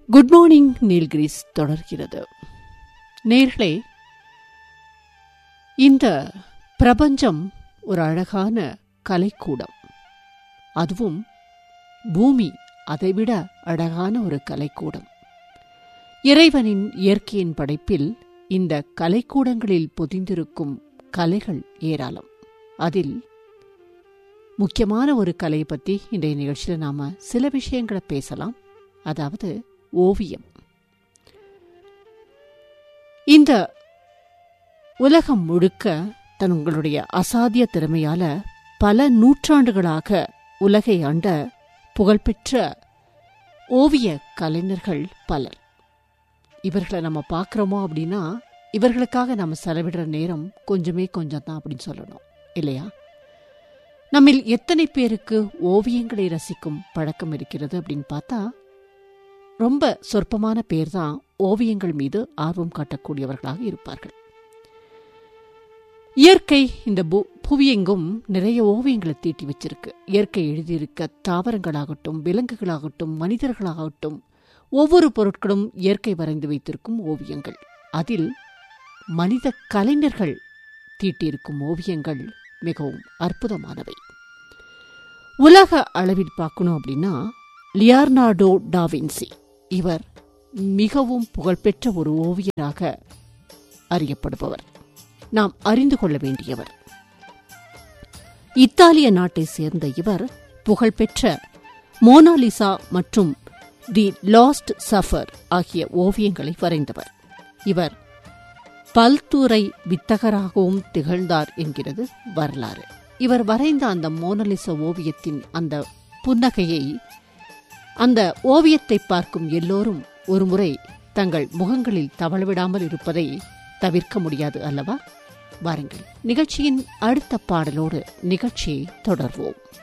good morning Nilgiris தொடர்கிறது நேர்களே இந்த பிரபஞ்சம் ஒரு அழகான கலைக்கூடம் அதுவும் பூமி அதைவிட அழகான ஒரு கலைக்கூடம் இறைவனின் இயற்கையின் படைப்பில் இந்த கலைக்கூடங்களில் பொதிந்திருக்கும் கலைகள் ஏராளம் அதில் முக்கியமான ஒரு கலையை பற்றி இன்றைய நிகழ்ச்சியில் நாம் சில விஷயங்களை பேசலாம் அதாவது ஓவியம் இந்த உலகம் முழுக்க தங்களுடைய அசாத்திய திறமையால பல நூற்றாண்டுகளாக உலகை ஆண்ட புகழ்பெற்ற ஓவிய கலைஞர்கள் பலர் இவர்களை நம்ம பார்க்குறோமோ அப்படின்னா இவர்களுக்காக நம்ம செலவிடுற நேரம் கொஞ்சமே கொஞ்சம் தான் அப்படின்னு சொல்லணும் இல்லையா நம்மில் எத்தனை பேருக்கு ஓவியங்களை ரசிக்கும் பழக்கம் இருக்கிறது அப்படின்னு பார்த்தா ரொம்ப சொற்பமான பேர் தான் ஓவியங்கள் மீது ஆர்வம் காட்டக்கூடியவர்களாக இருப்பார்கள் இயற்கை இந்த புவியெங்கும் நிறைய ஓவியங்களை தீட்டி வச்சிருக்கு இயற்கை எழுதியிருக்க தாவரங்களாகட்டும் விலங்குகளாகட்டும் மனிதர்களாகட்டும் ஒவ்வொரு பொருட்களும் இயற்கை வரைந்து வைத்திருக்கும் ஓவியங்கள் அதில் மனித கலைஞர்கள் தீட்டியிருக்கும் ஓவியங்கள் மிகவும் அற்புதமானவை உலக அளவில் பார்க்கணும் அப்படின்னா லியார்னாடோ டாவின்சி இவர் மிகவும் புகழ்பெற்ற ஒரு ஓவியராக அறியப்படுபவர் நாம் அறிந்து கொள்ள வேண்டியவர் இத்தாலிய நாட்டை சேர்ந்த இவர் புகழ்பெற்ற மோனாலிசா மற்றும் தி லாஸ்ட் சஃபர் ஆகிய ஓவியங்களை வரைந்தவர் இவர் பல்துறை வித்தகராகவும் திகழ்ந்தார் என்கிறது வரலாறு இவர் வரைந்த அந்த மோனலிச ஓவியத்தின் அந்த புன்னகையை அந்த ஓவியத்தை பார்க்கும் எல்லோரும் ஒருமுறை தங்கள் முகங்களில் தவழவிடாமல் இருப்பதை தவிர்க்க முடியாது அல்லவா வாருங்கள் நிகழ்ச்சியின் அடுத்த பாடலோடு நிகழ்ச்சியை தொடர்வோம்